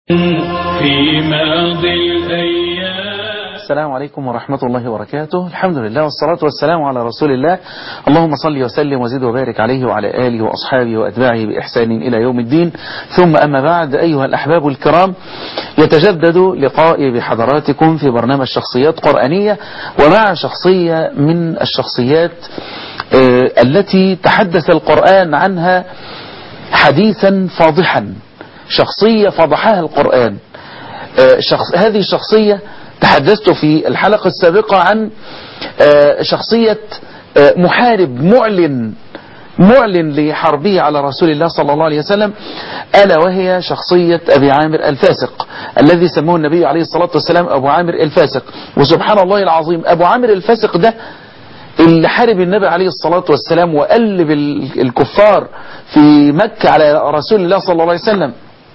في ماضي الأيام السلام عليكم ورحمة الله وبركاته الحمد لله والصلاة والسلام على رسول الله اللهم صل وسلم وزد وبارك عليه وعلى آله وأصحابه وأتباعه بإحسان إلى يوم الدين ثم أما بعد أيها الأحباب الكرام يتجدد لقائي بحضراتكم في برنامج شخصيات قرآنية ومع شخصية من الشخصيات آه، التي تحدث القرآن عنها حديثا فاضحا شخصية فضحها القرآن آه، شخص هذه الشخصية تحدثت في الحلقة السابقة عن آه، شخصية آه، محارب معلن معلن لحربه على رسول الله صلى الله عليه وسلم ألا وهي شخصية أبي عامر الفاسق الذي سموه النبي عليه الصلاة والسلام أبو عامر الفاسق وسبحان الله العظيم أبو عامر الفاسق ده اللي حارب النبي عليه الصلاة والسلام وقلب ال- الكفار في مكة على رسول الله صلى الله عليه وسلم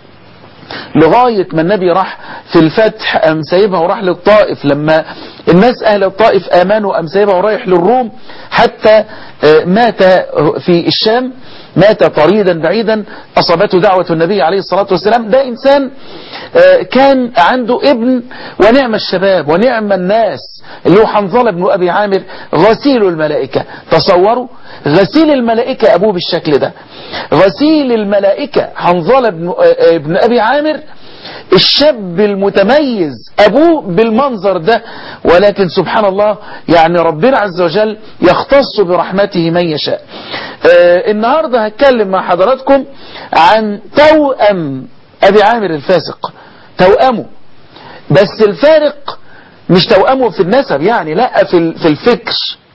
لغاية ما النبي راح في الفتح أم سايبها وراح للطائف لما الناس أهل الطائف آمنوا أم سايبها ورايح للروم حتى آه، مات في الشام مات طريدا بعيدا أصابته دعوة النبي عليه الصلاة والسلام ده إنسان آه، كان عنده ابن ونعم الشباب ونعم الناس اللي هو حنظلة بن أبي عامر غسيل الملائكة تصوروا غسيل الملائكة أبوه بالشكل ده غسيل الملائكة حنظلة بن, آه، بن أبي عامر الشاب المتميز أبوه بالمنظر ده ولكن سبحان الله يعني ربنا عز وجل يختص برحمته من يشاء آه النهاردة هتكلم مع حضراتكم عن توأم أبي عامر الفاسق توأمه بس الفارق مش توأمه في النسب يعني لا في ال- في الفكر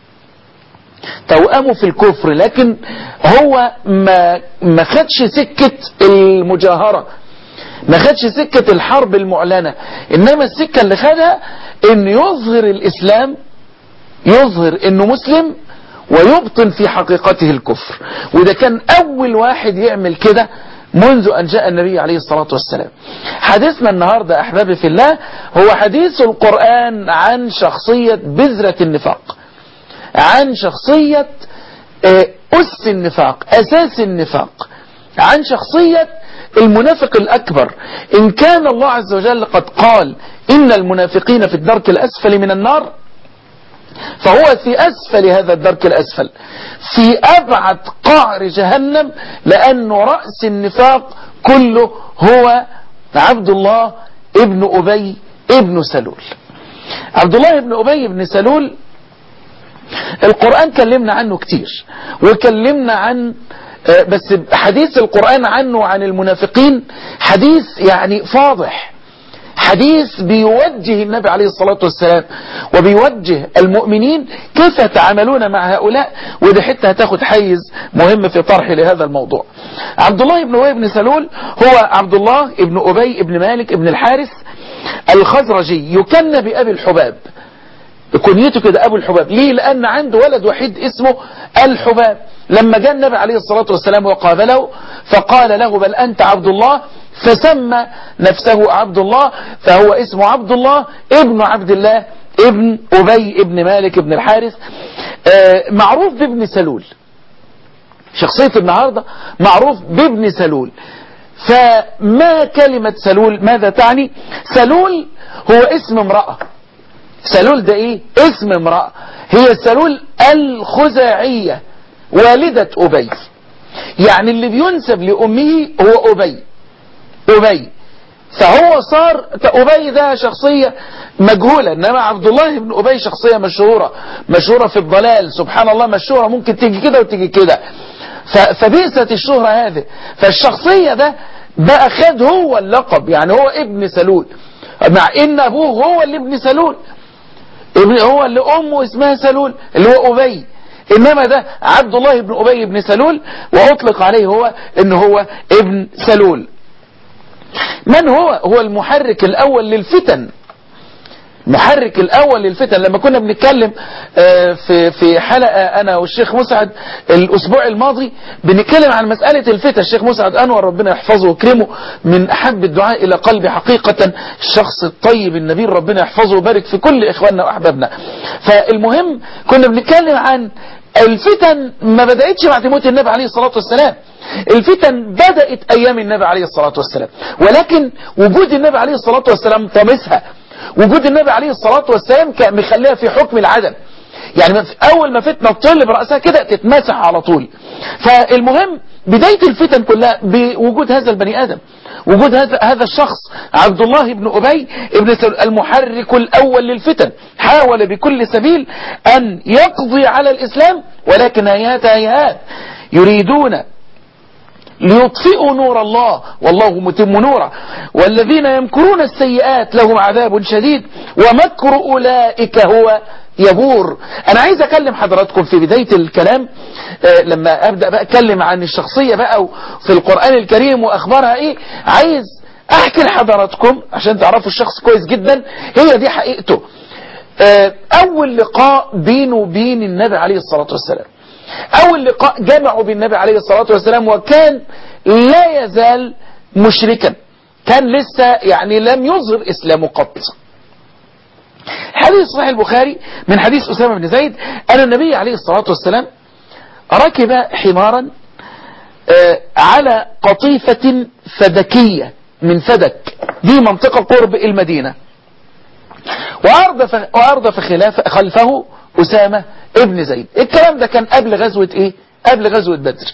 توأمه في الكفر لكن هو ما ما خدش سكة المجاهرة ما خدش سكة الحرب المعلنة انما السكة اللي خدها ان يظهر الاسلام يظهر انه مسلم ويبطن في حقيقته الكفر وده كان اول واحد يعمل كده منذ ان جاء النبي عليه الصلاة والسلام حديثنا النهاردة احبابي في الله هو حديث القرآن عن شخصية بذرة النفاق عن شخصية آه، أس النفاق أساس النفاق عن شخصية المنافق الأكبر إن كان الله عز وجل قد قال إن المنافقين في الدرك الأسفل من النار فهو في أسفل هذا الدرك الأسفل في أبعد قعر جهنم لأنه رأس النفاق كله هو عبد الله ابن أبي ابن سلول عبد الله ابن أبي ابن سلول القرآن كلمنا عنه كتير وكلمنا عن آه، بس حديث القرآن عنه وعن المنافقين حديث يعني فاضح حديث بيوجه النبي عليه الصلاة والسلام وبيوجه المؤمنين كيف يتعاملون مع هؤلاء ودي حتة هتاخد حيز مهم في طرحي لهذا الموضوع عبد الله بن أبي بن سلول هو عبد الله بن أبي بن مالك بن الحارث الخزرجي يكن بأبي الحباب كنيته كده أبو الحباب ليه لأن عنده ولد وحيد اسمه الحباب لما جاء النبي عليه الصلاة والسلام وقابله فقال له بل أنت عبد الله فسمى نفسه عبد الله فهو اسمه عبد الله ابن عبد الله ابن أبي ابن مالك ابن الحارث آه، معروف بابن سلول شخصية النهاردة معروف بابن سلول فما كلمة سلول ماذا تعني سلول هو اسم امرأة سلول ده ايه اسم امرأة هي سلول الخزاعية والدة أبي يعني اللي بينسب لأمه هو أبي أبي فهو صار أبي ده شخصية مجهولة إنما عبد الله بن أبي شخصية مشهورة مشهورة في الضلال سبحان الله مشهورة ممكن تيجي كده وتيجي كده ف- فبئست الشهرة هذه فالشخصية ده بقى خد هو اللقب يعني هو ابن سلول مع ان ابوه هو اللي ابن سلول ابن هو اللي امه اسمها سلول اللي هو ابي انما ده عبد الله بن ابي بن سلول واطلق عليه هو ان هو ابن سلول من هو هو المحرك الاول للفتن المحرك الاول للفتن لما كنا بنتكلم آه، في في حلقه انا والشيخ مسعد الاسبوع الماضي بنتكلم عن مساله الفتن الشيخ مسعد انور ربنا يحفظه ويكرمه من احب الدعاء الى قلبي حقيقه الشخص الطيب النبيل ربنا يحفظه ويبارك في كل اخواننا واحبابنا فالمهم كنا بنتكلم عن الفتن ما بدأتش بعد موت النبي عليه الصلاة والسلام الفتن بدأت أيام النبي عليه الصلاة والسلام ولكن وجود النبي عليه الصلاة والسلام طمسها وجود النبي عليه الصلاة والسلام كان مخليها في حكم العدم يعني أول ما فتنة تطل برأسها كده تتمسح على طول فالمهم بداية الفتن كلها بوجود هذا البني آدم وجود هذا هذا الشخص عبد الله بن أبي ابن سلول المحرك الأول للفتن حاول بكل سبيل أن يقضي على الإسلام ولكن هيهات هيهات يريدون ليطفئوا نور الله والله متم نوره والذين يمكرون السيئات لهم عذاب شديد ومكر أولئك هو يبور أنا عايز أكلم حضراتكم في بداية الكلام آه لما أبدأ بقى أتكلم عن الشخصية بقى في القرآن الكريم وأخبارها إيه عايز أحكي لحضراتكم عشان تعرفوا الشخص كويس جدا هي دي حقيقته آه أول لقاء بينه وبين النبي عليه الصلاة والسلام أول لقاء جمعوا بالنبي عليه الصلاة والسلام وكان لا يزال مشركا كان لسه يعني لم يظهر إسلامه قط حديث صحيح البخاري من حديث أسامة بن زيد أن النبي عليه الصلاة والسلام ركب حمارا على قطيفة فدكية من فدك دي منطقة قرب المدينة وأردف, وأردف خلاف خلفه أسامة ابن زيد الكلام ده كان قبل غزوة ايه قبل غزوة بدر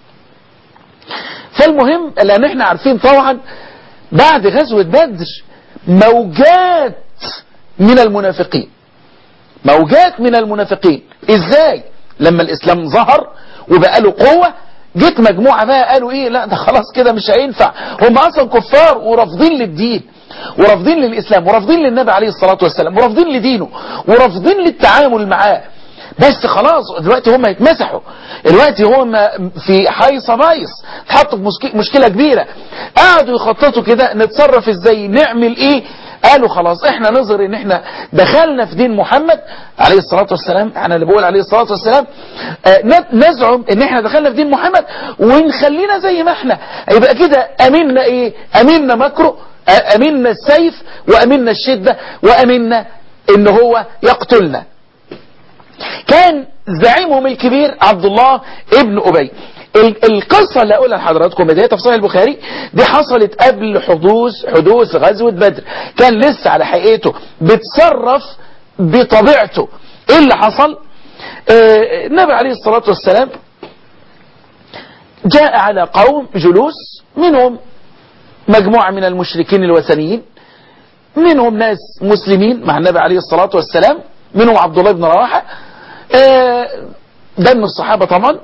فالمهم لان احنا عارفين طبعا بعد غزوة بدر موجات من المنافقين موجات من المنافقين ازاي لما الاسلام ظهر وبقى له قوة جت مجموعة بقى قالوا ايه لا ده خلاص كده مش هينفع هم اصلا كفار ورافضين للدين ورافضين للاسلام ورافضين للنبي عليه الصلاة والسلام ورافضين لدينه ورافضين للتعامل معاه بس خلاص دلوقتي هم يتمسحوا دلوقتي هم في حيصة بايص اتحطوا في مشكلة كبيرة قعدوا يخططوا كده نتصرف ازاي نعمل ايه قالوا خلاص احنا نظهر ان احنا دخلنا في دين محمد عليه الصلاة والسلام احنا اللي بقول عليه الصلاة والسلام اه نزعم ان احنا دخلنا في دين محمد ونخلينا زي ما احنا يبقى كده امنا ايه امنا مكره امنا السيف وامنا الشدة وامنا ان هو يقتلنا كان زعيمهم الكبير عبد الله ابن أبي القصة اللي أقولها لحضراتكم بداية في صحيح البخاري دي حصلت قبل حدوث حدوث غزوة بدر كان لسه على حقيقته بتصرف بطبيعته ايه اللي حصل آه النبي عليه الصلاة والسلام جاء على قوم جلوس منهم مجموعة من المشركين الوثنيين منهم ناس مسلمين مع النبي عليه الصلاة والسلام منهم عبد الله بن رواحة آه ده من الصحابة طبعا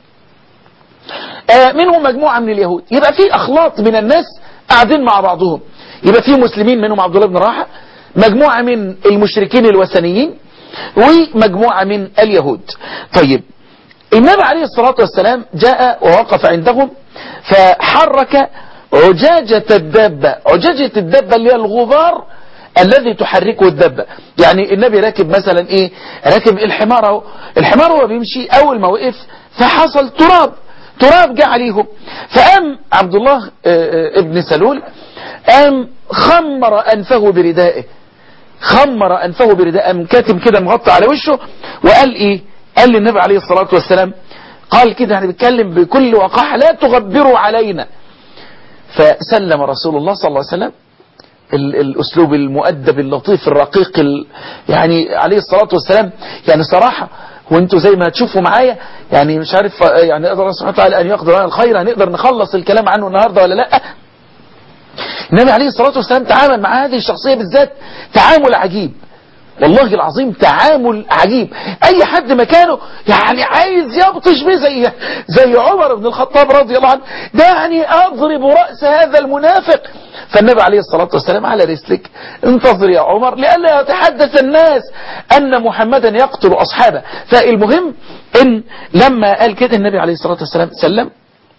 آه منهم مجموعة من اليهود يبقى في أخلاط من الناس قاعدين مع بعضهم يبقى في مسلمين منهم عبد الله بن رواحة مجموعة من المشركين الوثنيين ومجموعة من اليهود طيب النبي عليه الصلاة والسلام جاء ووقف عندهم فحرك عجاجة الدابة عجاجة الدابة اللي هي الغبار الذي تحركه الدبة يعني النبي راكب مثلا ايه راكب الحمار اهو الحمار هو بيمشي اول ما وقف فحصل تراب تراب جه عليهم فقام عبد الله ابن سلول قام خمر انفه بردائه خمر انفه بردائه قام كاتم كده مغطى على وشه وقال ايه قال للنبي عليه الصلاة والسلام قال كده يعني بيتكلم بكل وقاحة لا تغبروا علينا فسلم رسول الله صلى الله عليه وسلم الاسلوب المؤدب اللطيف الرقيق ال... يعني عليه الصلاة والسلام يعني صراحة وانتوا زي ما هتشوفوا معايا يعني مش عارف يعني قدر الله سبحانه وتعالى ان يقدر لنا الخير هنقدر نخلص الكلام عنه النهاردة ولا لا النبي عليه الصلاة والسلام تعامل مع هذه الشخصية بالذات تعامل عجيب والله العظيم تعامل عجيب اي حد مكانه يعني عايز يبطش بيه زي زي عمر بن الخطاب رضي الله عنه ده يعني اضرب رأس هذا المنافق فالنبي عليه الصلاة والسلام على رسلك انتظر يا عمر لئلا يتحدث الناس ان محمدا يقتل اصحابه فالمهم ان لما قال كده النبي عليه الصلاة والسلام سلم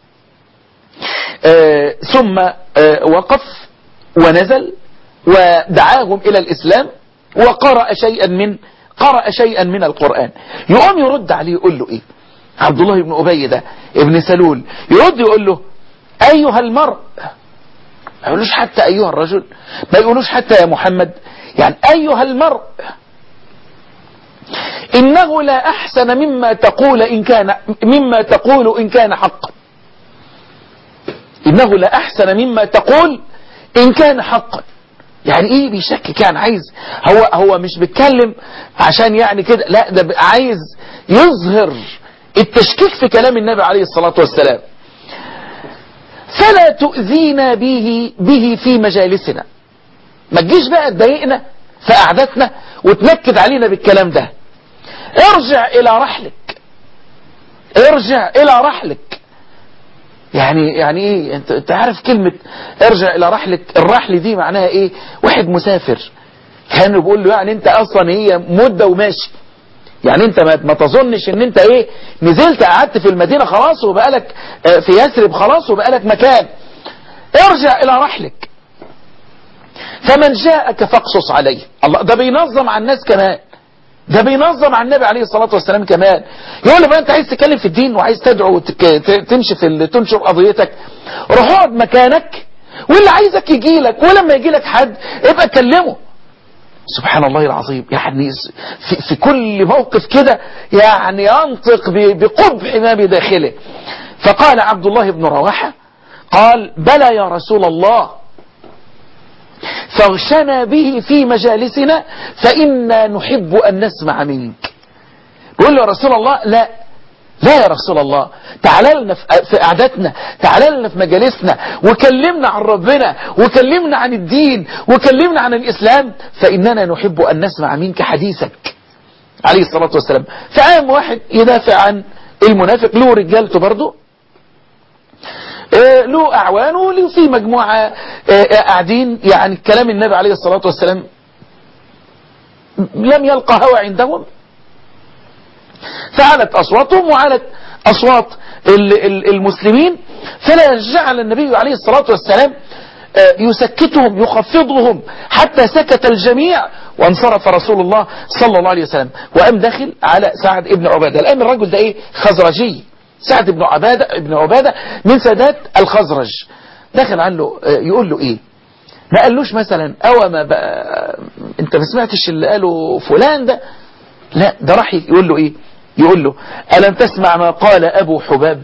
آه ثم آه وقف ونزل ودعاهم الى الاسلام وقرأ شيئا من قرأ شيئا من القرآن يقوم يرد عليه يقول له ايه عبد الله بن أبي ده ابن سلول يرد يقول له أيها المرء ما يقولوش حتى أيها الرجل ما يقولوش حتى يا محمد يعني أيها المرء إنه لا أحسن مما تقول إن كان مما تقول إن كان حقا إنه لا أحسن مما تقول إن كان حقا يعني ايه بيشكك يعني عايز هو هو مش بيتكلم عشان يعني كده لا ده عايز يظهر التشكيك في كلام النبي عليه الصلاة والسلام فلا تؤذينا به به في مجالسنا ما تجيش بقى تضايقنا في قعدتنا وتنكد علينا بالكلام ده ارجع الى رحلك ارجع الى رحلك يعني يعني ايه انت, انت عارف كلمة ارجع الى رحلك الرحل دي معناها ايه واحد مسافر كانوا بيقول له يعني انت اصلا هي مدة وماشي يعني انت ما, ما تظنش ان انت ايه نزلت قعدت في المدينة خلاص وبقالك اه في يثرب خلاص وبقالك مكان ارجع الى رحلك فمن جاءك فاقصص عليه الله ده بينظم على الناس كمان ده بينظم على النبي عليه الصلاة والسلام كمان يقول له بقى انت عايز تتكلم في الدين وعايز تدعو تمشي في تنشر قضيتك روح اقعد مكانك واللي عايزك يجي لك ولما يجي لك حد ابقى كلمه سبحان الله العظيم يعني في, في كل موقف كده يعني ينطق بقبح ما بداخله فقال عبد الله بن رواحة قال بلى يا رسول الله فاغشنا به في مجالسنا فإنا نحب أن نسمع منك يقول له يا رسول الله لا لا يا رسول الله تعال لنا في قعدتنا تعال لنا في مجالسنا وكلمنا عن ربنا وكلمنا عن الدين وكلمنا عن الإسلام فإننا نحب أن نسمع منك حديثك عليه الصلاة والسلام فقام واحد يدافع عن المنافق له رجالته برضه له أعوانه له في مجموعة قاعدين يعني كلام النبي عليه الصلاة والسلام لم يلقى هوى عندهم فعلت أصواتهم وعلت أصوات المسلمين فلا جعل النبي عليه الصلاة والسلام يسكتهم يخفضهم حتى سكت الجميع وانصرف رسول الله صلى الله عليه وسلم وقام داخل على سعد ابن عبادة الآن الرجل ده ايه خزرجي سعد بن عبادة ابن عبادة من سادات الخزرج دخل قال له يقول له ايه ما قالوش مثلا او ما بقى انت ما سمعتش اللي قاله فلان ده لا ده راح يقول له ايه يقول له ألم تسمع ما قال أبو حباب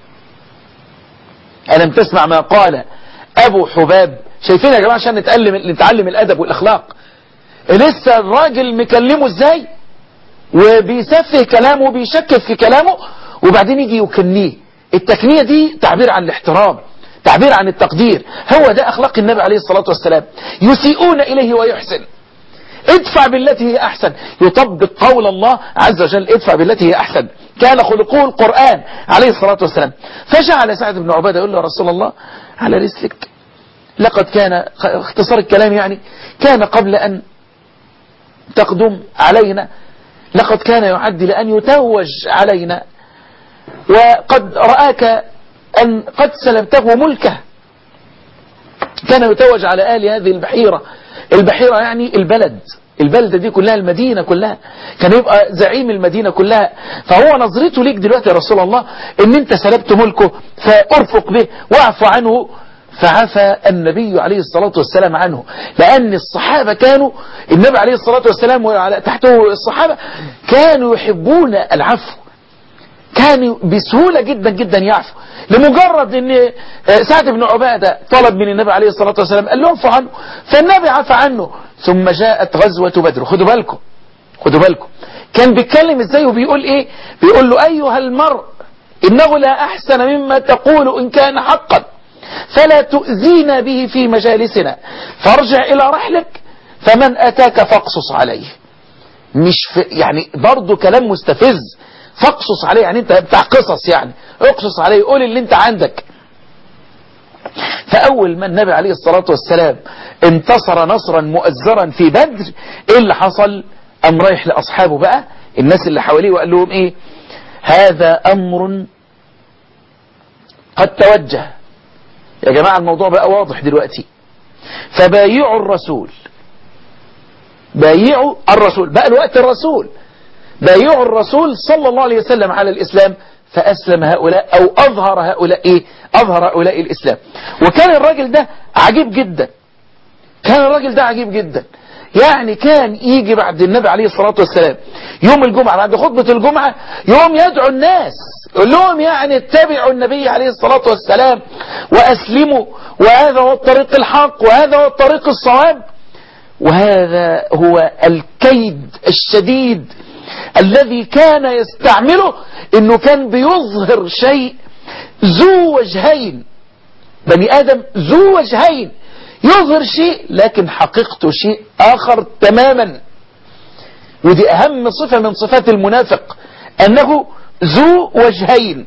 ألم تسمع ما قال أبو حباب شايفين يا جماعة عشان نتعلم, نتعلم الأدب والأخلاق لسه الراجل مكلمه ازاي وبيسفه كلامه وبيشكك في كلامه وبعدين يجي يكنيه التكنية دي تعبير عن الاحترام تعبير عن التقدير هو ده أخلاق النبي عليه الصلاة والسلام يسيئون إليه ويحسن ادفع بالتي هي أحسن يطبق قول الله عز وجل ادفع بالتي هي أحسن كان خلقه القرآن عليه الصلاة والسلام فجعل سعد بن عبادة يقول له رسول الله على رسلك لقد كان اختصار الكلام يعني كان قبل أن تقدم علينا لقد كان يعد لأن يتوج علينا وقد رآك أن قد سلمته ملكه كان يتوج على آل هذه البحيرة البحيرة يعني البلد البلدة دي كلها المدينة كلها كان يبقى زعيم المدينة كلها فهو نظرته ليك دلوقتي يا رسول الله ان انت سلبت ملكه فارفق به واعف عنه فعفى النبي عليه الصلاة والسلام عنه لأن الصحابة كانوا النبي عليه الصلاة والسلام وعلى تحته الصحابة كانوا يحبون العفو كانوا بسهولة جدا جدا يعفو لمجرد ان سعد بن عبادة طلب من النبي عليه الصلاة والسلام قال له اعفو عنه فالنبي عفى عنه ثم جاءت غزوة بدر خدوا بالكم خدوا بالكم كان بيتكلم ازاي وبيقول ايه بيقول له ايها المرء انه لا احسن مما تقول ان كان حقا فلا تؤذينا به في مجالسنا فارجع الى رحلك فمن اتاك فاقصص عليه مش في يعني برضه كلام مستفز فاقصص عليه يعني انت بتاع قصص يعني اقصص عليه قول اللي انت عندك فاول ما النبي عليه الصلاة والسلام انتصر نصرا مؤزرا في بدر ايه اللي حصل ام رايح لاصحابه بقى الناس اللي حواليه وقال لهم ايه هذا امر قد توجه يا جماعة الموضوع بقى واضح دلوقتي فبايعوا الرسول بايعوا الرسول بقى الوقت الرسول بايعوا الرسول صلى الله عليه وسلم على الإسلام فأسلم هؤلاء أو أظهر هؤلاء إيه أظهر هؤلاء الإسلام وكان الراجل ده عجيب جدا كان الراجل ده عجيب جدا يعني كان يجي بعد النبي عليه الصلاة والسلام يوم الجمعة بعد خطبة الجمعة يوم يدعو الناس يقول لهم يعني اتبعوا النبي عليه الصلاة والسلام وأسلموا وهذا هو الطريق الحق وهذا هو الطريق الصواب وهذا هو الكيد الشديد الذي كان يستعمله انه كان بيظهر شيء ذو وجهين بني ادم ذو وجهين يظهر شيء لكن حقيقته شيء اخر تماما ودي اهم صفة من صفات المنافق انه ذو وجهين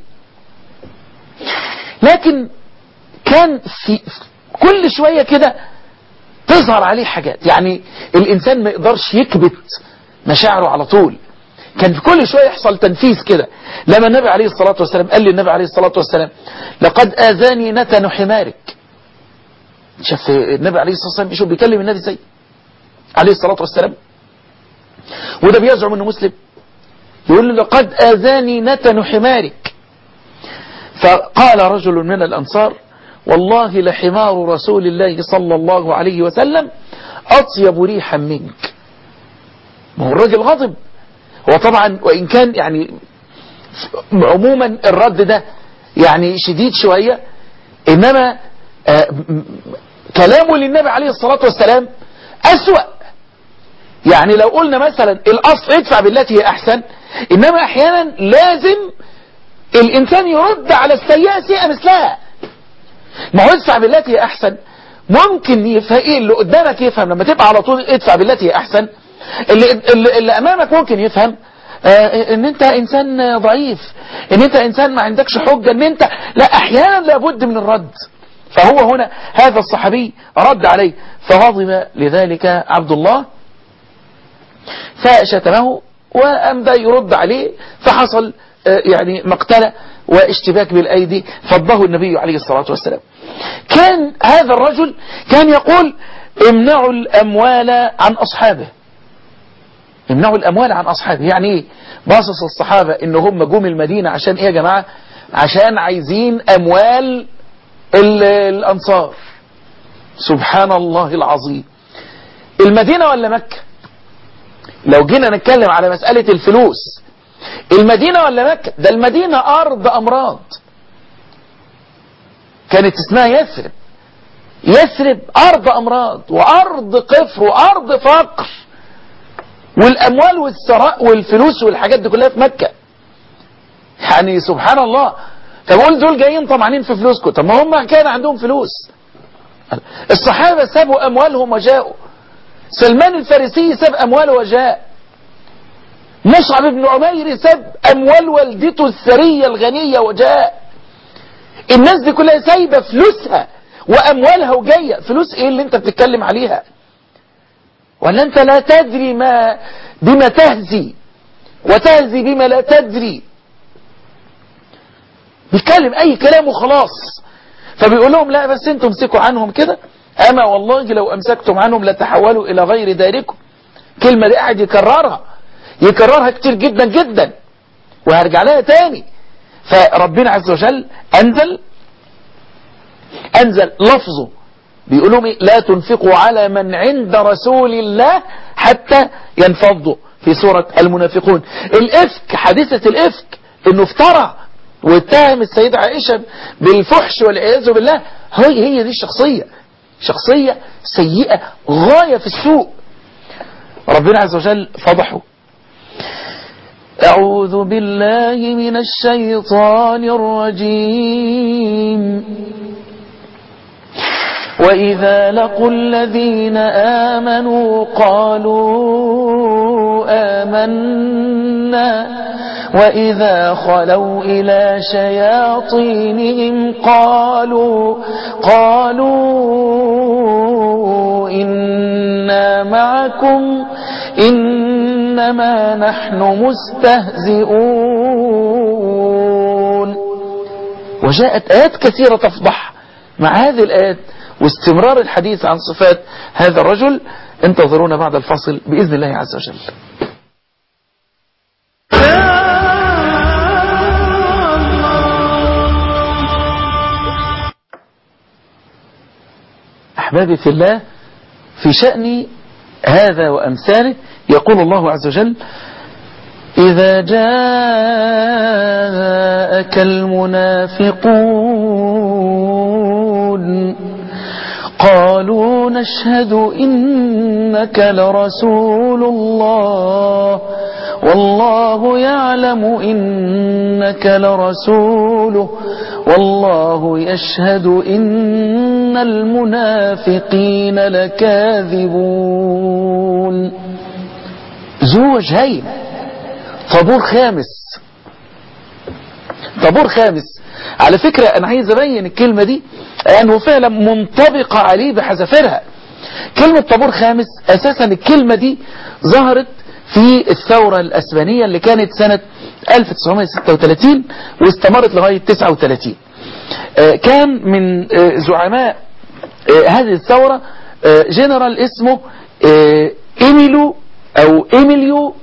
لكن كان في كل شوية كده تظهر عليه حاجات يعني الانسان ما يقدرش يكبت مشاعره على طول كان في كل شوية يحصل تنفيذ كده لما النبي عليه الصلاة والسلام قال للنبي عليه الصلاة والسلام لقد آذاني نتن حمارك شاف النبي عليه الصلاة والسلام يشوف بيكلم النبي زي عليه الصلاة والسلام وده بيزعم انه مسلم يقول له لقد آذاني نتن حمارك فقال رجل من الأنصار والله لحمار رسول الله صلى الله عليه وسلم أطيب ريحا منك ما هو الراجل غضب هو طبعا وإن كان يعني عموما الرد ده يعني شديد شوية إنما آه كلامه للنبي عليه الصلاة والسلام أسوأ يعني لو قلنا مثلا الأصل ادفع بالتي هي أحسن إنما أحيانا لازم الإنسان يرد على السيئة سيئة مثلها ما هو ادفع بالتي هي أحسن ممكن يفهم إيه اللي قدامك يفهم لما تبقى على طول ادفع بالتي هي أحسن اللي, اللي, اللي أمامك ممكن يفهم آه ان انت انسان ضعيف ان انت انسان ما عندكش حجة ان انت لا احيانا لابد من الرد فهو هنا هذا الصحابي رد عليه فغضب لذلك عبد الله فشتمه وأمدى يرد عليه فحصل يعني مقتلة واشتباك بالأيدي فضه النبي عليه الصلاة والسلام كان هذا الرجل كان يقول امنعوا الأموال عن أصحابه امنعوا الأموال عن أصحابه يعني ايه باصص الصحابة ان هم جم المدينة عشان ايه يا جماعة عشان عايزين أموال الأنصار سبحان الله العظيم المدينة ولا مكة لو جينا نتكلم على مسألة الفلوس المدينة ولا مكة ده المدينة أرض أمراض كانت اسمها يثرب يثرب أرض أمراض وأرض قفر وأرض فقر والأموال والثراء والفلوس والحاجات دي كلها في مكة يعني سبحان الله طب قول دول جايين طمعانين في فلوسكم طب ما هم كان عندهم فلوس الصحابة سابوا أموالهم وجاءوا سلمان الفارسي ساب أمواله وجاء مصعب بن عمير ساب أموال والدته الثرية الغنية وجاء الناس دي كلها سايبة فلوسها وأموالها وجاية فلوس إيه اللي أنت بتتكلم عليها ولا أنت لا تدري ما بما تهزي وتهزي بما لا تدري بيتكلم أي كلام وخلاص فبيقول لهم لا بس انتم امسكوا عنهم كده أما والله لو أمسكتم عنهم لتحولوا إلى غير داركم كلمة دي قاعد يكررها يكررها كتير جدا جدا وهرجع لها تاني فربنا عز وجل أنزل أنزل لفظه بيقول لهم إيه؟ لا تنفقوا على من عند رسول الله حتى ينفضوا في سورة المنافقون الإفك حادثة الإفك إنه افترى واتهم السيدة عائشة بالفحش والعياذ بالله هي هي دي الشخصية شخصية سيئة غاية في السوء ربنا عز وجل فضحه أعوذ بالله من الشيطان الرجيم وإذا لقوا الذين آمنوا قالوا آمنا وإذا خلوا إلى شياطينهم قالوا قالوا إنا معكم إنما نحن مستهزئون وجاءت آيات كثيرة تفضح مع هذه الآيات واستمرار الحديث عن صفات هذا الرجل انتظرونا بعد الفصل بإذن الله عز وجل أحبابي في الله في شأن هذا وأمثاله يقول الله عز وجل إذا جاءك المنافقون قالوا نشهد إنك لرسول الله والله يعلم إنك لرسوله والله يشهد إن المنافقين لكاذبون ذو وجهين طابور خامس طابور خامس على فكرة أنا عايز أبين الكلمة دي لأنه فعلا منطبقة عليه بحذافيرها كلمة طابور خامس أساسا الكلمة دي ظهرت في الثورة الأسبانية اللي كانت سنة 1936 واستمرت لغاية 39 كان من زعماء هذه الثورة جنرال اسمه إيميلو أو إيميليو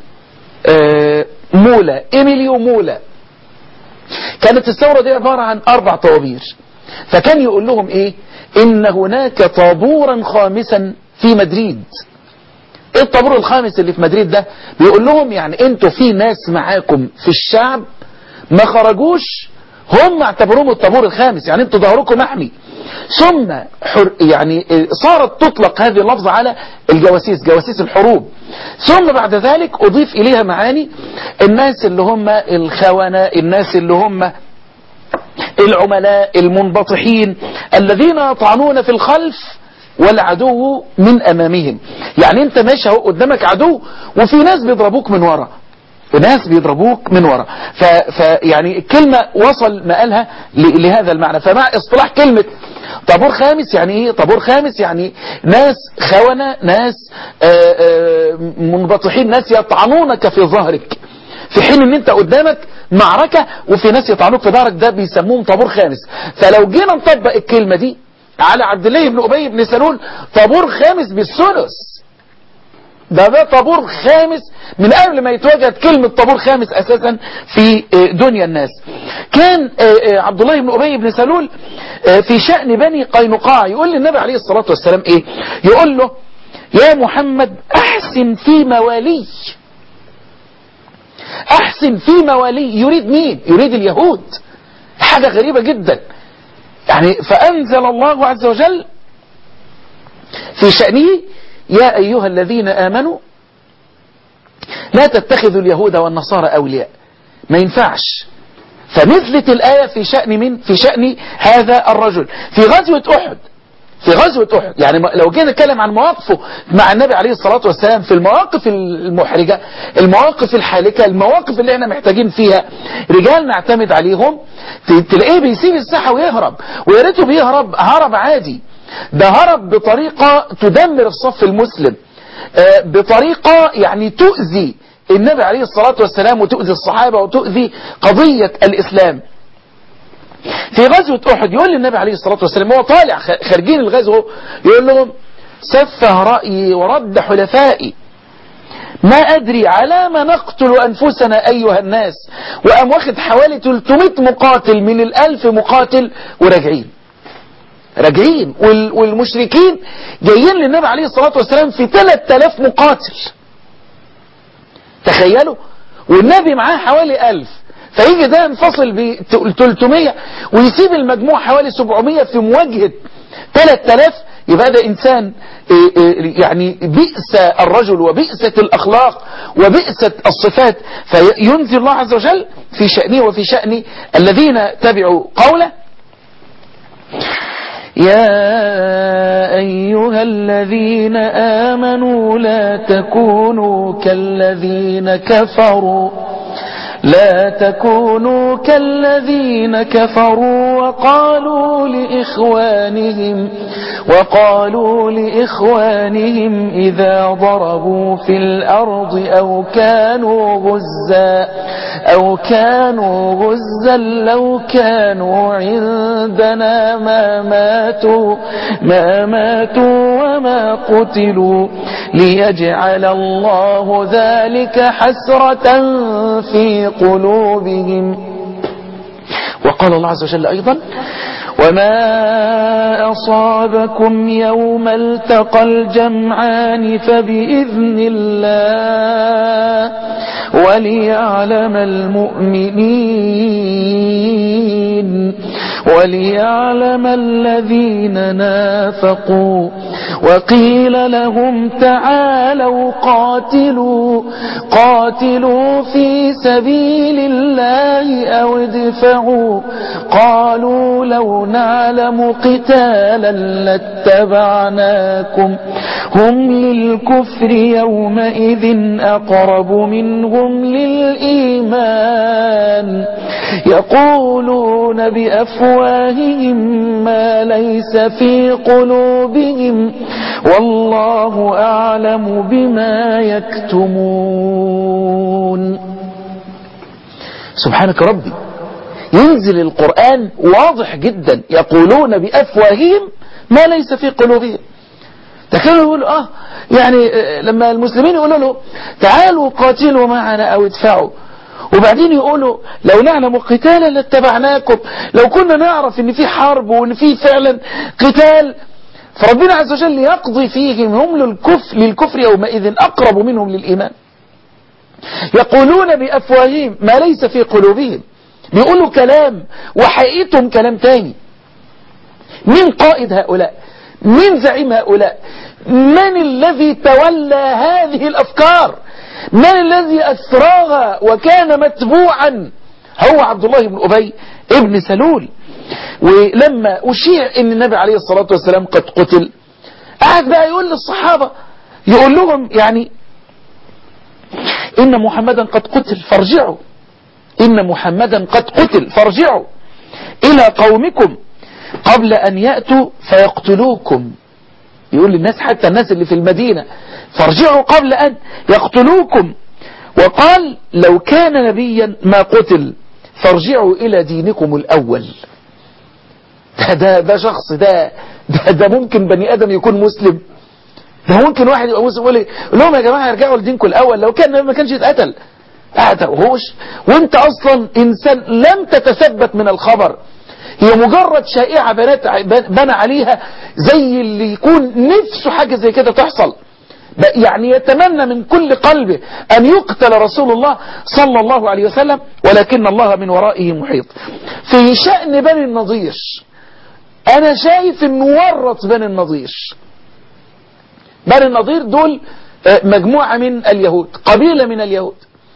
مولا إيميليو مولا كانت الثورة دي عبارة عن أربع طوابير فكان يقول لهم إيه إن هناك طابورا خامسا في مدريد ايه الطابور الخامس اللي في مدريد ده بيقول لهم يعني انتوا في ناس معاكم في الشعب ما خرجوش هم اعتبروهم الطابور الخامس يعني انتوا ظهركم محمي ثم حر يعني صارت تطلق هذه اللفظة على الجواسيس جواسيس الحروب ثم بعد ذلك اضيف اليها معاني الناس اللي هم الخونة الناس اللي هم العملاء المنبطحين الذين يطعنون في الخلف والعدو من امامهم يعني انت ماشي اهو قدامك عدو وفي ناس بيضربوك من ورا وناس بيضربوك من ورا فيعني الكلمة وصل مقالها لهذا المعنى فمع اصطلاح كلمة طابور خامس يعني ايه طابور خامس يعني ناس خونة ناس آآ آآ منبطحين ناس يطعنونك في ظهرك في حين ان انت قدامك معركة وفي ناس يطعنوك في ظهرك ده بيسموهم طابور خامس فلو جينا نطبق الكلمة دي على عبد الله بن أبي بن سلول طابور خامس بالثلث ده ده طابور خامس من قبل ما يتوجد كلمة طابور خامس أساسا في دنيا الناس كان عبد الله بن أبي بن سلول في شأن بني قينقاع يقول للنبي عليه الصلاة والسلام إيه يقول له يا محمد أحسن في موالي أحسن في موالي يريد مين يريد اليهود حاجة غريبة جدا يعني فأنزل الله عز وجل في شأنه يا أيها الذين آمنوا لا تتخذوا اليهود والنصارى أولياء ما ينفعش فنزلت الآية في شأن من في شأن هذا الرجل في غزوة أحد في غزوة أحد يعني لو جينا نتكلم عن مواقفه مع النبي عليه الصلاة والسلام في المواقف المحرجة المواقف الحالكة المواقف اللي احنا محتاجين فيها رجال نعتمد عليهم تلاقيه بيسيب الساحة ويهرب ويا ريته بيهرب هرب عادي ده هرب بطريقة تدمر الصف المسلم بطريقة يعني تؤذي النبي عليه الصلاة والسلام وتؤذي الصحابة وتؤذي قضية الإسلام في غزوة أحد يقول للنبي عليه الصلاة والسلام هو طالع خارجين الغزوة يقول لهم سفه رأيي ورد حلفائي ما أدري على ما نقتل أنفسنا أيها الناس وقام واخد حوالي 300 مقاتل من الألف مقاتل وراجعين راجعين والمشركين جايين للنبي عليه الصلاة والسلام في 3000 مقاتل تخيلوا والنبي معاه حوالي 1000 فيجي ده ينفصل ب 300 ويسيب المجموع حوالي 700 في مواجهة 3000 يبقى ده إنسان يعني بئس الرجل وبئست الأخلاق وبئست الصفات فينزل الله عز وجل في شأنه وفي شأن الذين تبعوا قوله يا أيها الذين آمنوا لا تكونوا كالذين كفروا لا تكونوا كالذين كفروا وقالوا لإخوانهم وقالوا لإخوانهم إذا ضربوا في الأرض أو كانوا غزا أو كانوا غزا لو كانوا عندنا ما ماتوا ما ماتوا وما قتلوا ليجعل الله ذلك حسرة في قلوبهم وقال الله عز وجل أيضا وما أصابكم يوم التقى الجمعان فبإذن الله وليعلم المؤمنين وليعلم الذين نافقوا وقيل لهم تعالوا قاتلوا قاتلوا في سبيل الله أو ادفعوا قالوا لو نعلم قتالا لاتبعناكم هم للكفر يومئذ أقرب منهم للإيمان يقولون بأفواههم ما ليس في قلوبهم والله أعلم بما يكتمون سبحانك ربي ينزل القرآن واضح جدا يقولون بأفواههم ما ليس في قلوبهم ده كانوا يقولوا اه يعني لما المسلمين يقولوا له تعالوا قاتلوا معنا او ادفعوا وبعدين يقولوا لو نعلم قتالا لاتبعناكم لو كنا نعرف ان في حرب وان في فعلا قتال فربنا عز وجل يقضي فيهم هم للكفر, للكفر يومئذ اقرب منهم للايمان يقولون بافواههم ما ليس في قلوبهم بيقولوا كلام وحقيقتهم كلام تاني مين قائد هؤلاء مين زعيم هؤلاء من الذي تولى هذه الافكار من الذي أسراها وكان متبوعا هو عبد الله بن أبي ابن سلول ولما أشيع أن النبي عليه الصلاة والسلام قد قتل قعد بقى يقول للصحابة يقول لهم يعني إن محمدا قد قتل فارجعوا إن محمدا قد قتل فارجعوا إلى قومكم قبل أن يأتوا فيقتلوكم يقول للناس حتى الناس اللي في المدينة فارجعوا قبل أن يقتلوكم وقال لو كان نبيا ما قتل فارجعوا إلى دينكم الأول ده, ده, ده شخص ده, ده, ده ممكن بني آدم يكون مسلم ده ممكن واحد يبقى مسلم يقول لهم يا جماعة ارجعوا لدينكم الأول لو كان ما كانش يتقتل هوش وانت أصلا إنسان لم تتثبت من الخبر هي مجرد شائعة بنات بنى عليها زي اللي يكون نفسه حاجة زي كده تحصل يعني يتمنى من كل قلبه أن يقتل رسول الله صلى الله عليه وسلم ولكن الله من ورائه محيط في شأن بني النضير أنا شايف أنه ورط بني النضير بني النضير دول مجموعة من اليهود قبيلة من اليهود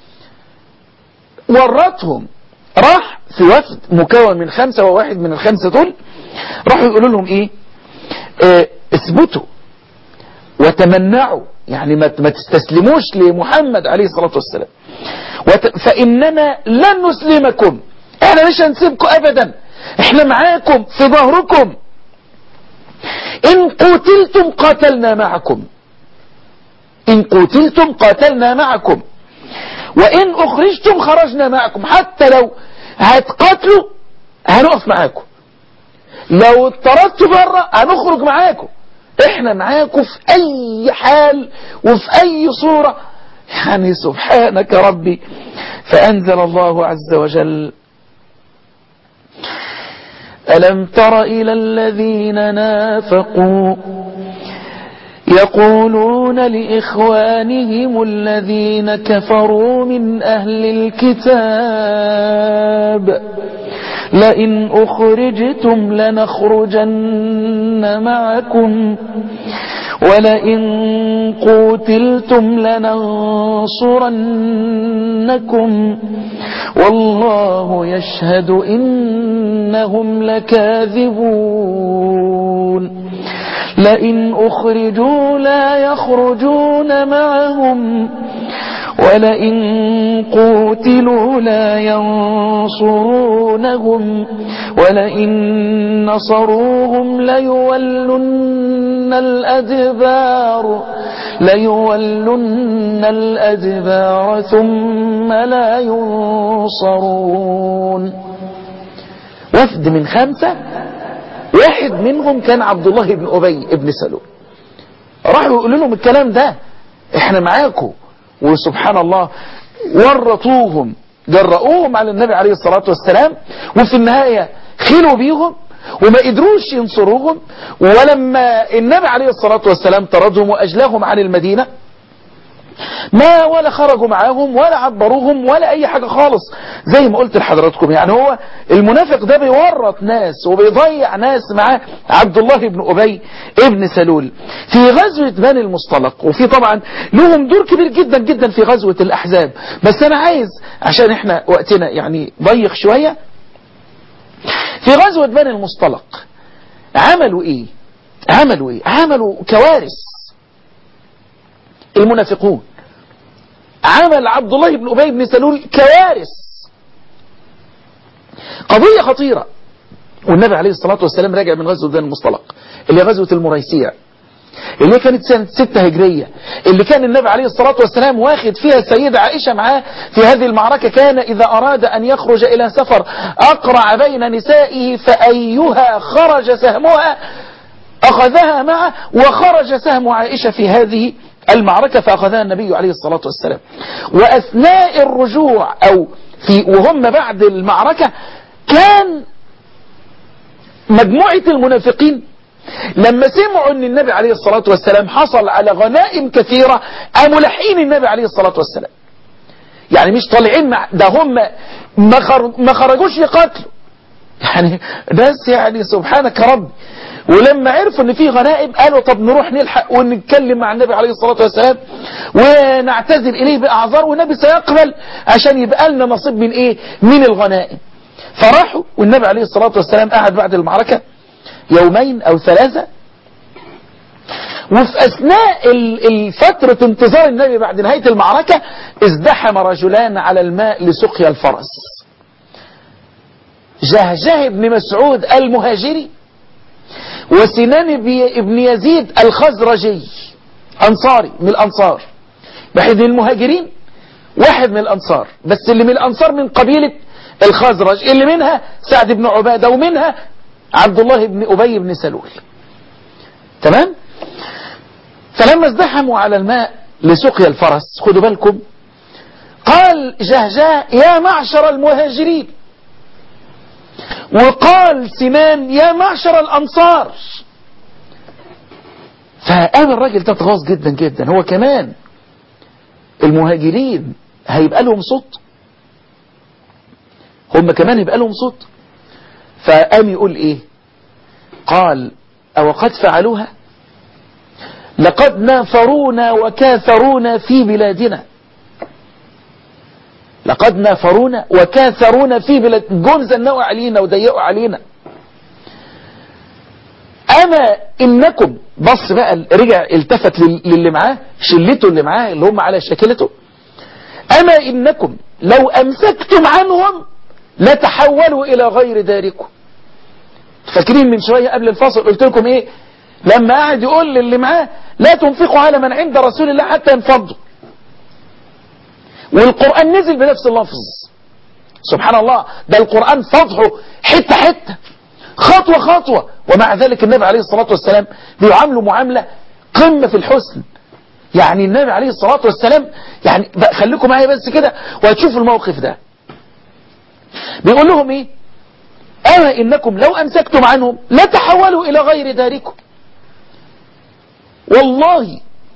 ورطهم راح في وفد مكون من خمسة وواحد من الخمسة دول راحوا يقولوا لهم ايه اه اثبتوا وتمنعوا يعني ما تستسلموش لمحمد عليه الصلاة والسلام وت... فإننا لن نسلمكم احنا مش هنسيبكم ابدا احنا معاكم في ظهركم ان قتلتم قاتلنا معكم ان قتلتم قاتلنا معكم وان اخرجتم خرجنا معكم حتى لو هتقاتلوا هنقف معاكم لو اضطردتوا بره هنخرج معاكم احنا معاكم في اي حال وفي اي صورة يعني سبحانك ربي فانزل الله عز وجل ألم تر إلى الذين نافقوا يقولون لإخوانهم الذين كفروا من أهل الكتاب لئن أخرجتم لنخرجن معكم ولئن قوتلتم لننصرنكم والله يشهد إنهم لكاذبون لئن أخرجوا لا يخرجون معهم ولئن قوتلوا لا ينصرونهم ولئن نصروهم ليولن الأدبار ليولن الأدبار ثم لا ينصرون وفد من خمسة واحد منهم كان عبد الله بن أبي ابن سلول راحوا يقولوا لهم الكلام ده احنا معاكم وسبحان الله ورطوهم جرؤوهم على النبي عليه الصلاة والسلام وفي النهاية خلوا بيهم وما قدروش ينصروهم ولما النبي عليه الصلاة والسلام طردهم وأجلاهم عن المدينة ما ولا خرجوا معاهم ولا عبروهم ولا اي حاجة خالص زي ما قلت لحضراتكم يعني هو المنافق ده بيورط ناس وبيضيع ناس معاه عبد الله بن ابي ابن سلول في غزوة بني المصطلق وفي طبعا لهم دور كبير جدا جدا في غزوة الاحزاب بس انا عايز عشان احنا وقتنا يعني ضيق شوية في غزوة بني المصطلق عملوا ايه عملوا ايه عملوا كوارث المنافقون عمل عبد الله بن أبي بن سلول كوارث قضية خطيرة والنبي عليه الصلاة والسلام راجع من غزوة بني المصطلق اللي هي غزوة المريسيع اللي كانت سنة ستة هجرية اللي كان النبي عليه الصلاة والسلام واخد فيها السيدة عائشة معاه في هذه المعركة كان إذا أراد أن يخرج إلى سفر أقرع بين نسائه فأيها خرج سهمها أخذها معه وخرج سهم عائشة في هذه المعركة فأخذها النبي عليه الصلاة والسلام وأثناء الرجوع أو في وهم بعد المعركة كان مجموعة المنافقين لما سمعوا ان النبي عليه الصلاة والسلام حصل على غنائم كثيرة قاموا لاحقين النبي عليه الصلاة والسلام يعني مش طالعين مع ده هم ما, خر... ما خرجوش يقاتلوا يعني ناس يعني سبحانك رب ولما عرفوا ان في غنائم قالوا طب نروح نلحق ونتكلم مع النبي عليه الصلاة والسلام ونعتذر اليه باعذار والنبي سيقبل عشان يبقى لنا نصيب من ايه من الغنائم فراحوا والنبي عليه الصلاة والسلام قعد بعد المعركة يومين او ثلاثة وفي اثناء الفترة انتظار النبي بعد نهاية المعركة ازدحم رجلان على الماء لسقيا الفرس جهجه بن مسعود المهاجري وسنان بن يزيد الخزرجي أنصاري من الأنصار واحد من المهاجرين واحد من الأنصار بس اللي من الأنصار من قبيلة الخزرج اللي منها سعد بن عبادة ومنها عبد الله بن أبي بن سلول تمام فلما ازدحموا على الماء لسقيا الفرس خدوا بالكم قال جهجاه يا معشر المهاجرين وقال سنان يا معشر الأنصار فقام الراجل ده اتغاظ جدا جدا هو كمان المهاجرين هيبقى لهم صوت هم كمان يبقى لهم صوت فقام يقول ايه قال او قد فعلوها لقد نافرونا وكاثرونا في بلادنا لقد نافرونا وكاثرونا في بلاد جم زنقوا علينا وضيقوا علينا أما إنكم بص بقى رجع التفت للي معاه شلته اللي معاه اللي هم على شكلته أما إنكم لو أمسكتم عنهم لتحولوا إلى غير داركم فاكرين من شوية قبل الفاصل قلت لكم إيه لما قعد يقول للي معاه لا تنفقوا على من عند رسول الله حتى ينفضوا والقرآن نزل بنفس اللفظ سبحان الله ده القرآن فضحه حتة حتة خطوة خطوة ومع ذلك النبي عليه الصلاة والسلام بيعامله معاملة قمة في الحسن يعني النبي عليه الصلاة والسلام يعني خليكم معايا بس كده وهتشوفوا الموقف ده بيقول لهم ايه اما انكم لو امسكتم عنهم لتحولوا الى غير داركم والله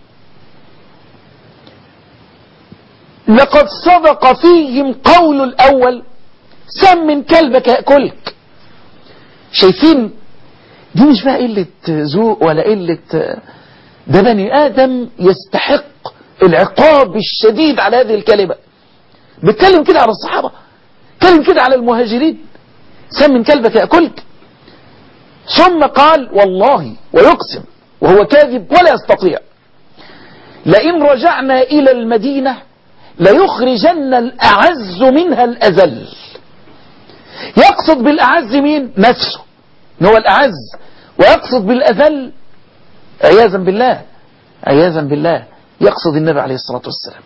لقد صدق فيهم قول الأول سمن كلبك يأكلك شايفين دي مش بقى قلة ذوق ولا قلة ده بني آدم يستحق العقاب الشديد على هذه الكلمة بيتكلم كده على الصحابة بيتكلم كده على المهاجرين سمن كلبك يأكلك ثم قال والله ويقسم وهو كاذب ولا يستطيع لئن رجعنا إلى المدينة ليخرجن الأعز منها الأذل يقصد بالأعز مين نفسه إن هو الأعز ويقصد بالأذل عياذا بالله عياذا بالله يقصد النبي عليه الصلاة والسلام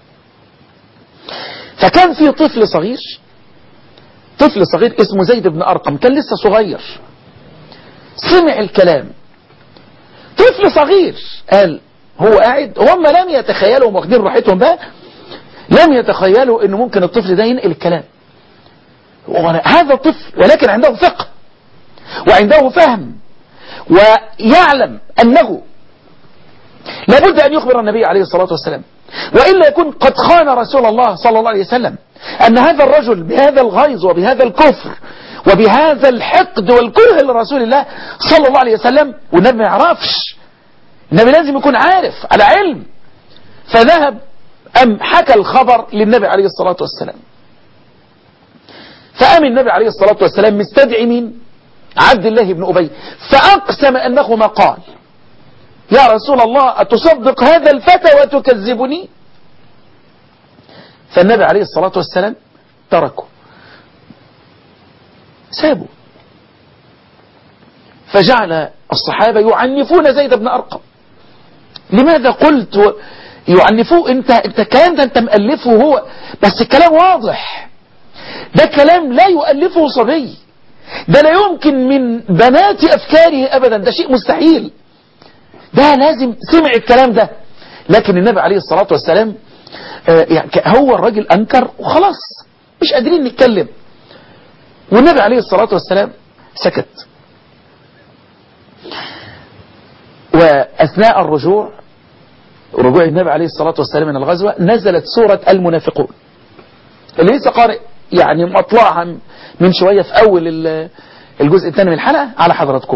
فكان في طفل صغير طفل صغير اسمه زيد بن أرقم كان لسه صغير سمع الكلام طفل صغير قال هو قاعد هم لم يتخيلوا واخدين راحتهم بقى لم يتخيلوا انه ممكن الطفل ده ينقل الكلام هذا طفل ولكن عنده فقه وعنده فهم ويعلم أنه لابد أن يخبر النبي عليه الصلاة والسلام وإلا يكون قد خان رسول الله صلى الله عليه وسلم أن هذا الرجل بهذا الغيظ وبهذا الكفر وبهذا الحقد والكره لرسول الله صلى الله عليه وسلم والنبي ما يعرفش النبي لازم يكون عارف على علم فذهب أم حكى الخبر للنبي عليه الصلاة والسلام فقام النبي عليه الصلاة والسلام مستدعي مين عبد الله بن أبي فأقسم أنه ما قال يا رسول الله أتصدق هذا الفتى وتكذبني فالنبي عليه الصلاة والسلام تركه سابوا فجعل الصحابة يعنفون زيد بن أرقم لماذا قلت و... يعنفوه انت انت الكلام ده انت مؤلفه هو بس الكلام واضح ده كلام لا يؤلفه صبي ده لا يمكن من بنات افكاره ابدا ده شيء مستحيل ده لازم سمع الكلام ده لكن النبي عليه الصلاة والسلام آه يعني هو الراجل انكر وخلاص مش قادرين نتكلم والنبي عليه الصلاة والسلام سكت وأثناء الرجوع رجوع النبي عليه الصلاة والسلام من الغزوة نزلت سورة المنافقون اللي لسه قارئ يعني مطلعها من شوية في أول الجزء الثاني من الحلقة على حضراتكم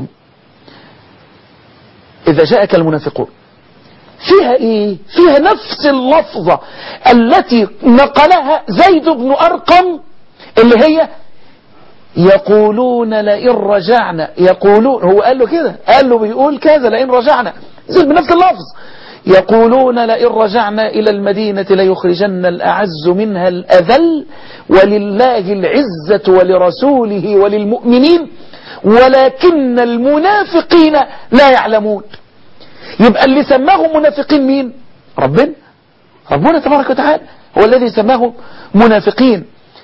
إذا جاءك المنافقون فيها إيه فيها نفس اللفظة التي نقلها زيد بن أرقم اللي هي يقولون لئن رجعنا يقولون هو قال له كده قال له بيقول كذا لئن رجعنا زيد بنفس اللفظ يقولون لئن رجعنا إلى المدينة ليخرجن الأعز منها الأذل ولله العزة ولرسوله وللمؤمنين ولكن المنافقين لا يعلمون يبقى اللي سماهم منافقين مين ربنا ربنا تبارك وتعالى هو الذي سماهم منافقين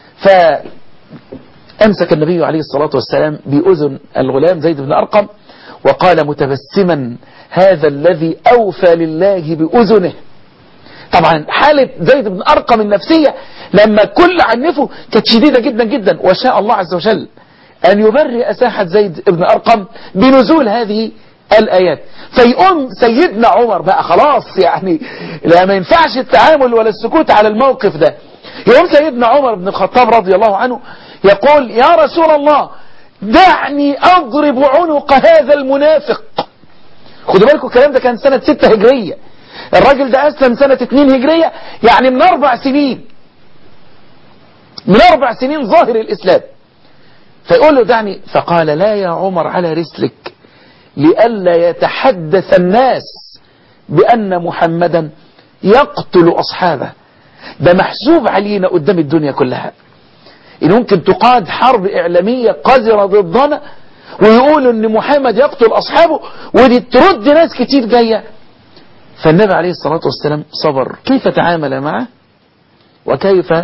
فأمسك النبي عليه الصلاة والسلام بأذن الغلام زيد بن أرقم وقال متبسما هذا الذي أوفى لله بأذنه طبعا حالة زيد بن أرقم النفسية لما كل عنفه كانت شديدة جدا جدا وشاء الله عز وجل أن يبرئ ساحة زيد بن أرقم بنزول هذه الآيات فيقوم سيدنا عمر بقى خلاص يعني لا ما ينفعش التعامل ولا السكوت على الموقف ده يقوم سيدنا عمر بن الخطاب رضي الله عنه يقول يا رسول الله دعني أضرب عنق هذا المنافق خدوا بالكم الكلام ده كان سنة 6 هجرية الراجل ده أسلم سنة 2 هجرية يعني من أربع سنين من أربع سنين ظاهر الإسلام فيقول له دعني فقال لا يا عمر على رسلك لئلا يتحدث الناس بأن محمدا يقتل أصحابه ده محسوب علينا قدام الدنيا كلها إن ممكن تقاد حرب إعلامية قذرة ضدنا ويقولوا ان محمد يقتل اصحابه ودي ترد ناس كتير جاية فالنبي عليه الصلاة والسلام صبر كيف تعامل معه وكيف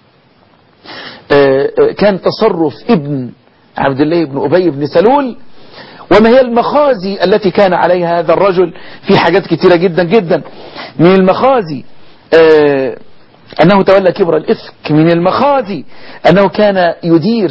كان تصرف ابن عبد الله بن أبي بن سلول وما هي المخازي التي كان عليها هذا الرجل في حاجات كتيرة جدا جدا من المخازي أنه تولى كبر الإفك من المخازي أنه كان يدير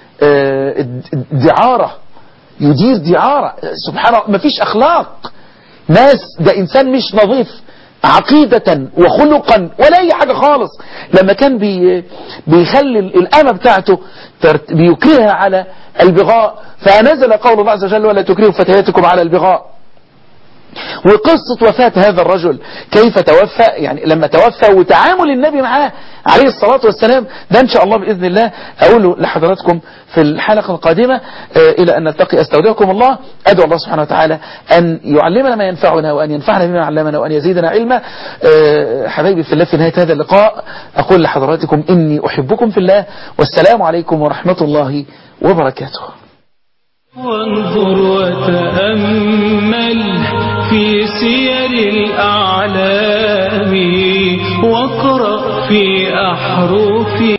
دعارة يدير دعارة سبحان الله ما فيش أخلاق ناس ده إنسان مش نظيف عقيدة وخلقا ولا أي حاجة خالص لما كان بي بيخلي الأمة بتاعته بيكرهها على البغاء فنزل قول الله عز وجل ولا تكرهوا فتياتكم على البغاء وقصة وفاة هذا الرجل كيف توفى يعني لما توفى وتعامل النبي معاه عليه الصلاة والسلام ده إن شاء الله بإذن الله أقوله لحضراتكم في الحلقة القادمة إلى أن نلتقي أستودعكم الله أدعو الله سبحانه وتعالى أن يعلمنا ما ينفعنا وأن ينفعنا بما علمنا وأن يزيدنا علما حبايبي في الله في نهاية هذا اللقاء أقول لحضراتكم إني أحبكم في الله والسلام عليكم ورحمة الله وبركاته وانظر وتأمل في سير الأعلام واقرأ في أحرف